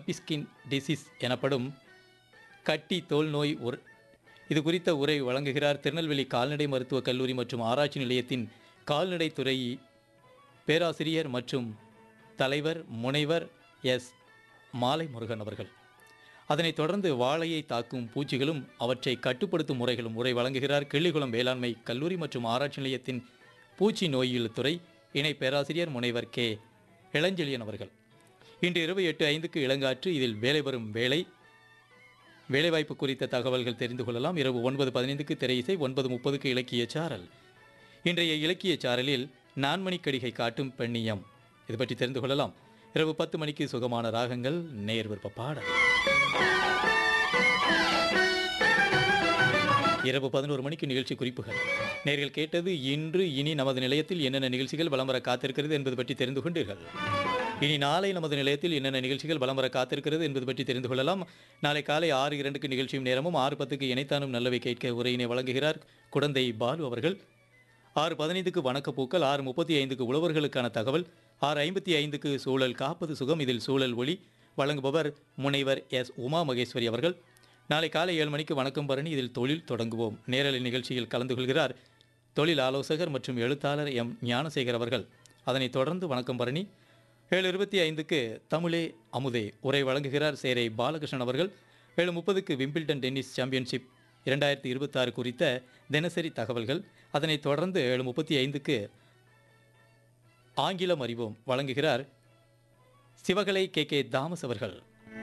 பிஸ்கின் disease எனப்படும் கட்டி தோல் நோய் ஒரு இது குறித்த உரை வழங்குகிறார் திருநெல்வேலி கால்நடை மருத்துவக் கல்லூரி மற்றும் ஆராய்ச்சி நிலையத்தின் கால்நடைத்துறை பேராசிரியர் மற்றும் தலைவர் முனைவர் எஸ் மாலை முருகன் அவர்கள் அதனைத் தொடர்ந்து வாழையை தாக்கும் பூச்சிகளும் அவற்றை கட்டுப்படுத்தும் முறைகளும் உரை வழங்குகிறார் கிள்ளிகுளம் வேளாண்மை கல்லூரி மற்றும் ஆராய்ச்சி நிலையத்தின் பூச்சி நோயியல் துறை இணை பேராசிரியர் முனைவர் கே இளஞ்செழியன் அவர்கள் இன்று இரவு எட்டு ஐந்துக்கு இளங்காற்று இதில் வேலை வரும் வேலை வேலைவாய்ப்பு குறித்த தகவல்கள் தெரிந்து கொள்ளலாம் இரவு ஒன்பது பதினைந்துக்கு திரையிசை ஒன்பது முப்பதுக்கு இலக்கிய சாரல் இன்றைய இலக்கிய சாரலில் நான்மணிக்கடிகை காட்டும் பெண்ணியம் இது பற்றி தெரிந்து கொள்ளலாம் இரவு பத்து மணிக்கு சுகமான ராகங்கள் நேர் விருப்ப பாடல் இரவு பதினோரு மணிக்கு நிகழ்ச்சி குறிப்புகள் நேர்கள் கேட்டது இன்று இனி நமது நிலையத்தில் என்னென்ன நிகழ்ச்சிகள் வலம் வர காத்திருக்கிறது என்பது பற்றி தெரிந்து கொண்டீர்கள் இனி நாளை நமது நிலையத்தில் என்னென்ன நிகழ்ச்சிகள் வலம் வர காத்திருக்கிறது என்பது பற்றி தெரிந்து கொள்ளலாம் நாளை காலை ஆறு இரண்டுக்கு நிகழ்ச்சியும் நேரமும் ஆறு பத்துக்கு இணைத்தானும் நல்லவை கேட்க உரையினை வழங்குகிறார் குடந்தை பாலு அவர்கள் ஆறு பதினைந்துக்கு வணக்கப்பூக்கள் ஆறு முப்பத்தி ஐந்துக்கு உழவர்களுக்கான தகவல் ஆறு ஐம்பத்தி ஐந்துக்கு சூழல் காப்பது சுகம் இதில் சூழல் ஒளி வழங்குபவர் முனைவர் எஸ் உமா மகேஸ்வரி அவர்கள் நாளை காலை ஏழு மணிக்கு வணக்கம் பரணி இதில் தொழில் தொடங்குவோம் நேரலை நிகழ்ச்சியில் கலந்து கொள்கிறார் தொழில் ஆலோசகர் மற்றும் எழுத்தாளர் எம் ஞானசேகர் அவர்கள் அதனைத் தொடர்ந்து வணக்கம் பரணி ஏழு இருபத்தி ஐந்துக்கு தமிழே அமுதே உரை வழங்குகிறார் சேரை பாலகிருஷ்ணன் அவர்கள் ஏழு முப்பதுக்கு விம்பிள்டன் டென்னிஸ் சாம்பியன்ஷிப் இரண்டாயிரத்தி இருபத்தாறு குறித்த தினசரி தகவல்கள் அதனைத் தொடர்ந்து ஏழு முப்பத்தி ஐந்துக்கு ஆங்கிலம் அறிவோம் வழங்குகிறார் சிவகலை கே கே தாமஸ் அவர்கள்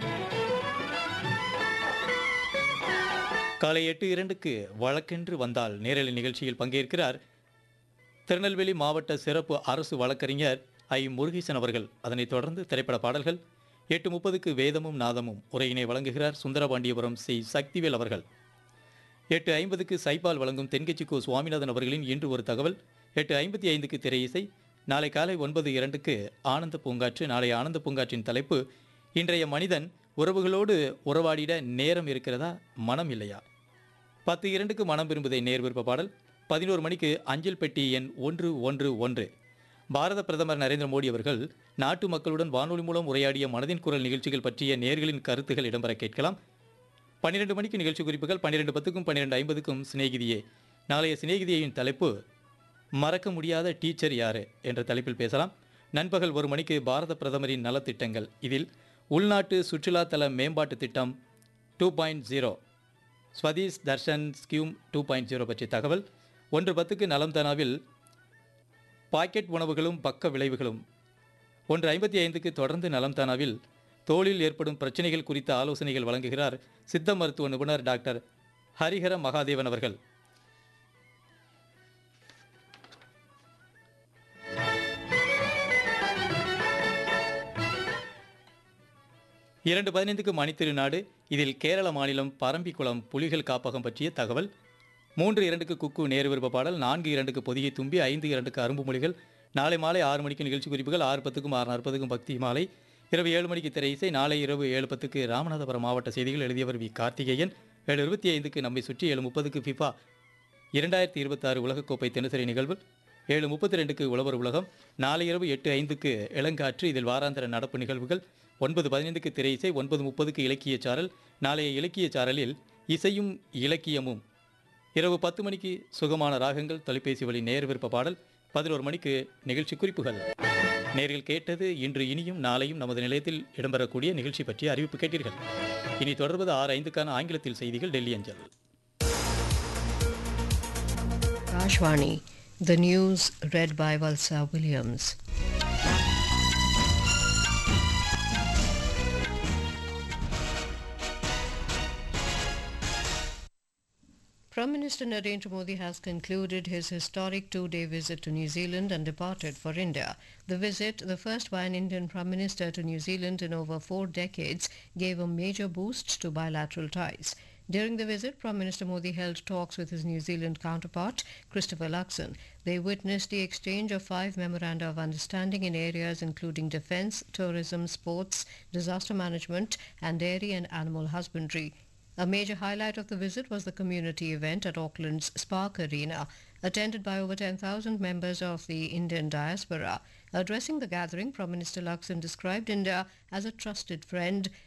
காலை எட்டு இரண்டுக்கு வழக்கென்று வந்தால் நேரலை நிகழ்ச்சியில் பங்கேற்கிறார் திருநெல்வேலி மாவட்ட சிறப்பு அரசு வழக்கறிஞர் ஐ முருகேசன் அவர்கள் அதனைத் தொடர்ந்து திரைப்பட பாடல்கள் எட்டு முப்பதுக்கு வேதமும் நாதமும் உரையினை வழங்குகிறார் சுந்தரபாண்டியபுரம் சி சக்திவேல் அவர்கள் எட்டு ஐம்பதுக்கு சைபால் வழங்கும் தென்கட்சி கோ சுவாமிநாதன் அவர்களின் இன்று ஒரு தகவல் எட்டு ஐம்பத்தி ஐந்துக்கு திரை இசை நாளை காலை ஒன்பது இரண்டுக்கு ஆனந்த பூங்காற்று நாளை ஆனந்த பூங்காற்றின் தலைப்பு இன்றைய மனிதன் உறவுகளோடு உறவாடிட நேரம் இருக்கிறதா மனம் இல்லையா பத்து இரண்டுக்கு மனம் விரும்புதை நேர் விருப்ப பாடல் பதினோரு மணிக்கு அஞ்சல் பெட்டி எண் ஒன்று ஒன்று ஒன்று பாரத பிரதமர் நரேந்திர மோடி அவர்கள் நாட்டு மக்களுடன் வானொலி மூலம் உரையாடிய மனதின் குரல் நிகழ்ச்சிகள் பற்றிய நேர்களின் கருத்துகள் இடம்பெற கேட்கலாம் பன்னிரெண்டு மணிக்கு நிகழ்ச்சி குறிப்புகள் பன்னிரெண்டு பத்துக்கும் பன்னிரெண்டு ஐம்பதுக்கும் சிநேகிதியே நாளைய சிநேகிதியின் தலைப்பு மறக்க முடியாத டீச்சர் யாரு என்ற தலைப்பில் பேசலாம் நண்பகல் ஒரு மணிக்கு பாரத பிரதமரின் நலத்திட்டங்கள் இதில் உள்நாட்டு சுற்றுலா தல மேம்பாட்டு திட்டம் two point zero Swadesh Darshan scheme two point zero பற்றிய தகவல் ஒன்று பத்துக்கு நலம் தனாவில் பாக்கெட் உணவுகளும் பக்க விளைவுகளும் ஒன்று ஐம்பத்தி ஐந்துக்கு தொடர்ந்து நலம் தானாவில் தோளில் ஏற்படும் பிரச்சனைகள் குறித்த ஆலோசனைகள் வழங்குகிறார் சித்த மருத்துவ நிபுணர் டாக்டர் ஹரிஹர மகாதேவன் அவர்கள் இரண்டு பதினைந்துக்கு மணித்திருநாடு இதில் கேரள மாநிலம் பரம்பிக்குளம் புலிகள் காப்பகம் பற்றிய தகவல் மூன்று இரண்டுக்கு குக்கு நேரு விருப்ப பாடல் நான்கு இரண்டுக்கு பொதிகை தும்பி ஐந்து இரண்டுக்கு அரும்பு மொழிகள் நாளை மாலை ஆறு மணிக்கு நிகழ்ச்சி குறிப்புகள் ஆறு பத்துக்கும் ஆறு நாற்பதுக்கும் பக்தி மாலை இரவு ஏழு மணிக்கு திரை இசை நாளை இரவு ஏழு பத்துக்கு ராமநாதபுரம் மாவட்ட செய்திகள் எழுதியவர் வி கார்த்திகேயன் ஏழு இருபத்தி ஐந்துக்கு நம்மை சுற்றி ஏழு முப்பதுக்கு ஃபிஃபா இரண்டாயிரத்தி இருபத்தாறு உலகக்கோப்பை தினசரி நிகழ்வு ஏழு முப்பத்தி ரெண்டுக்கு உழவர் உலகம் நாளை இரவு எட்டு ஐந்துக்கு இளங்காற்று இதில் வாராந்திர நடப்பு நிகழ்வுகள் ஒன்பது பதினைந்துக்கு திரை இசை ஒன்பது முப்பதுக்கு இலக்கிய சாரல் நாளைய இலக்கிய சாரலில் இசையும் இலக்கியமும் இரவு பத்து மணிக்கு சுகமான ராகங்கள் தொலைபேசி வழி நேர் விருப்ப பாடல் பதினோரு மணிக்கு நிகழ்ச்சி குறிப்புகள் நேரில் கேட்டது இன்று இனியும் நாளையும் நமது நிலையத்தில் இடம்பெறக்கூடிய நிகழ்ச்சி பற்றிய அறிவிப்பு கேட்டீர்கள் இனி தொடர்வது ஆறு ஐந்துக்கான ஆங்கிலத்தில் செய்திகள் டெல்லி அஞ்சல் Rajwani, the news read by Valsa Williams. Prime Minister Narendra Modi has concluded his historic two-day visit to New Zealand and departed for India. The visit, the first by an Indian Prime Minister to New Zealand in over four decades, gave a major boost to bilateral ties. During the visit, Prime Minister Modi held talks with his New Zealand counterpart, Christopher Luxon. They witnessed the exchange of five memoranda of understanding in areas including defence, tourism, sports, disaster management, and dairy and animal husbandry. A major highlight of the visit was the community event at Auckland's Spark Arena, attended by over 10,000 members of the Indian diaspora. Addressing the gathering, Prime Minister Luxon described India as a trusted friend